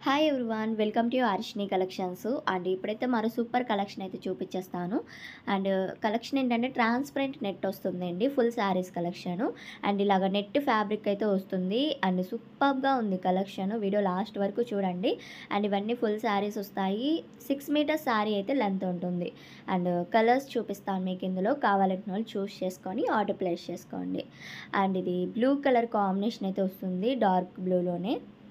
hi everyone welcome to Arshini collections and ఇప్పుడైతే మరో super collection అయితే చూపించేస్తాను అండ్ కలెక్షన్ ఏంటంటే ట్రాన్స్పరెంట్ నెట్ వస్తుందండి ఫుల్ శారీస్ కలెక్షన్ అండ్ ఇలాగ నెట్ ఫ్యాబ్రిక్ అయితే వస్తుంది అండ్ సూపర్గా ఉంది కలెక్షన్ వీడియో లాస్ట్ వరకు చూడండి అండ్ ఇవన్నీ ఫుల్ శారీస్ వస్తాయి సిక్స్ మీటర్స్ శారీ అయితే లెంత్ ఉంటుంది అండ్ కలర్స్ చూపిస్తాను మీకు ఇందులో కావాలంటే వాళ్ళు చూస్ చేసుకొని ఆర్డర్ ప్లేస్ చేసుకోండి అండ్ ఇది బ్లూ కలర్ కాంబినేషన్ అయితే వస్తుంది డార్క్ బ్లూలోనే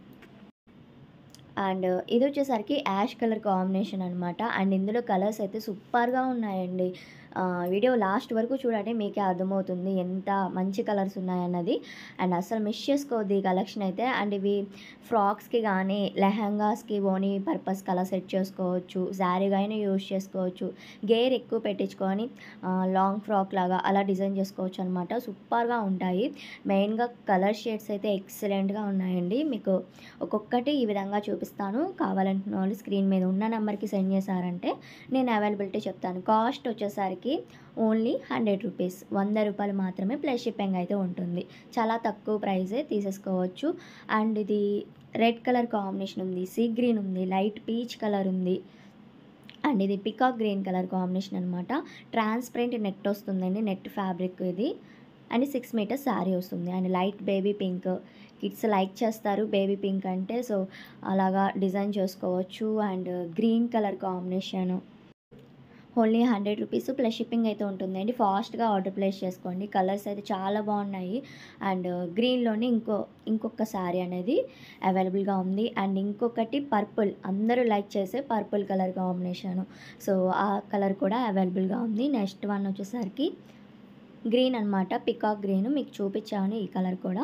అండ్ ఇది వచ్చేసరికి యాష్ కలర్ కాంబినేషన్ అనమాట అండ్ ఇందులో కలర్స్ అయితే సూపర్గా ఉన్నాయండి ఆ, వీడియో లాస్ట్ వరకు చూడండి మీకే అర్థమవుతుంది ఎంత మంచి కలర్స్ ఉన్నాయన్నది అండ్ అసలు మిస్ చేసుకోవద్దు ఈ కలెక్షన్ అయితే అండ్ ఇవి ఫ్రాక్స్కి కానీ లెహంగాస్కి ఓనీ పర్పస్ కలర్ సెట్ చేసుకోవచ్చు శారీగా అయినా యూజ్ చేసుకోవచ్చు గేర్ ఎక్కువ పెట్టించుకొని ఆ, లాంగ్ ఫ్రాక్ లాగా అలా డిజైన్ చేసుకోవచ్చు అనమాట సూపర్గా ఉంటాయి మెయిన్గా కలర్ షేడ్స్ అయితే ఎక్సలెంట్గా ఉన్నాయండి మీకు ఒక్కొక్కటి ఈ విధంగా చూపిస్తాను కావాలంటున్న వాళ్ళు స్క్రీన్ మీద ఉన్న నెంబర్కి సెండ్ చేశారంటే నేను అవైలబిలిటీ చెప్తాను కాస్ట్ వచ్చేసరికి ఓన్లీ హండ్రెడ్ రూపీస్ వంద రూపాయలు మాత్రమే ప్లస్ షిప్పింగ్ అయితే ఉంటుంది చాలా తక్కువ ప్రైజే తీసేసుకోవచ్చు అండ్ ఇది రెడ్ కలర్ కాంబినేషన్ ఉంది సీ గ్రీన్ ఉంది లైట్ పీచ్ కలర్ ఉంది అండ్ ఇది పికాక్ గ్రీన్ కలర్ కాంబినేషన్ అనమాట ట్రాన్స్పరెంట్ నెట్ వస్తుందండి నెట్ ఫ్యాబ్రిక్ ఇది అండ్ సిక్స్ మీటర్స్ శారీ వస్తుంది and light baby pink kids like చేస్తారు బేబీ పింక్ అంటే సో అలాగా డిజైన్ చేసుకోవచ్చు and green colour combination only hundred rupees plus shipping అయితే ఉంటుందండి ఫాస్ట్గా ఆర్డర్ ప్లేస్ చేసుకోండి కలర్స్ అయితే చాలా బాగున్నాయి అండ్ గ్రీన్లోనే ఇంకో ఇంకొక శారీ అనేది అవైలబుల్గా ఉంది అండ్ ఇంకొకటి పర్పుల్ అందరూ లైక్ చేసే పర్పుల్ కలర్ కాంబినేషన్ సో ఆ కలర్ కూడా అవైలబుల్గా ఉంది నెక్స్ట్ వన్ వచ్చేసరికి గ్రీన్ అనమాట పికాక్ గ్రీన్ మీకు చూపించాను ఈ కలర్ కూడా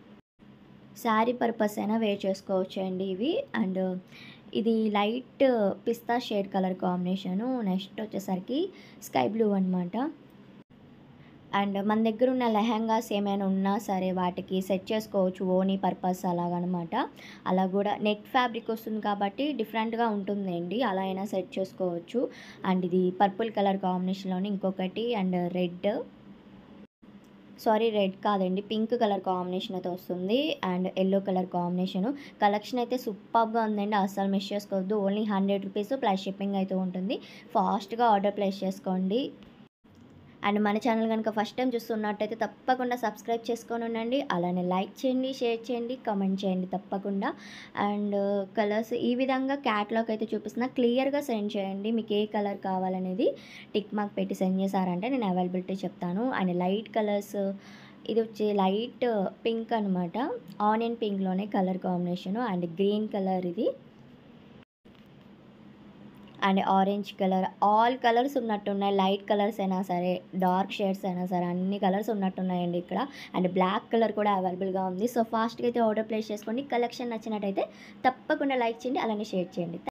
శారీ పర్పస్ అయినా వేర్ చేసుకోవచ్చు అండి ఇవి అండ్ ఇది light pista shade colour combination next వచ్చేసరికి స్కై బ్లూ అనమాట అండ్ మన దగ్గర ఉన్న లెహంగాస్ ఏమైనా ఉన్నా సరే వాటికి సెట్ చేసుకోవచ్చు ఓనీ పర్పస్ అలాగనమాట అలా కూడా నెట్ ఫ్యాబ్రిక్ వస్తుంది కాబట్టి డిఫరెంట్గా ఉంటుందండి అలా అయినా సెట్ చేసుకోవచ్చు అండ్ ఇది పర్పుల్ కలర్ కాంబినేషన్లోని ఇంకొకటి అండ్ రెడ్ సారీ రెడ్ కాదండి పింక్ కలర్ కాంబినేషన్ అయితే వస్తుంది and yellow colour combination collection అయితే సూపర్గా ఉందండి అస్సలు మిస్ చేసుకోవద్దు only hundred rupees plus shipping అయితే ఉంటుంది ఫాస్ట్గా ఆర్డర్ ప్లేస్ చేసుకోండి అండ్ మన ఛానల్ కనుక ఫస్ట్ టైం చూస్తున్నట్టయితే తప్పకుండా సబ్స్క్రైబ్ చేసుకొని ఉండండి అలానే లైక్ చేయండి షేర్ చేయండి కామెంట్ చేయండి తప్పకుండా అండ్ కలర్స్ ఈ విధంగా క్యాట్లాగ్ అయితే చూపిస్తున్నా క్లియర్గా సెండ్ చేయండి మీకు ఏ కలర్ కావాలనేది టిక్ మార్క్ పెట్టి సెండ్ చేశారంటే నేను అవైలబిలిటీ చెప్తాను అండ్ లైట్ కలర్స్ ఇది వచ్చి లైట్ పింక్ అనమాట ఆనియన్ పింక్లోనే colour combination and green colour ఇది and orange colour all colours ఉన్నట్టున్నాయి లైట్ కలర్స్ అయినా సరే డార్క్ షేడ్స్ అయినా సరే అన్ని కలర్స్ ఉన్నట్టున్నాయండి ఇక్కడ అండ్ బ్లాక్ కలర్ కూడా అవైలబుల్గా ఉంది సో ఫాస్ట్గా అయితే ఆర్డర్ ప్లేస్ చేసుకోండి కలెక్షన్ నచ్చినట్టయితే తప్పకుండా లైక్ చేయండి అలానే షేర్ చేయండి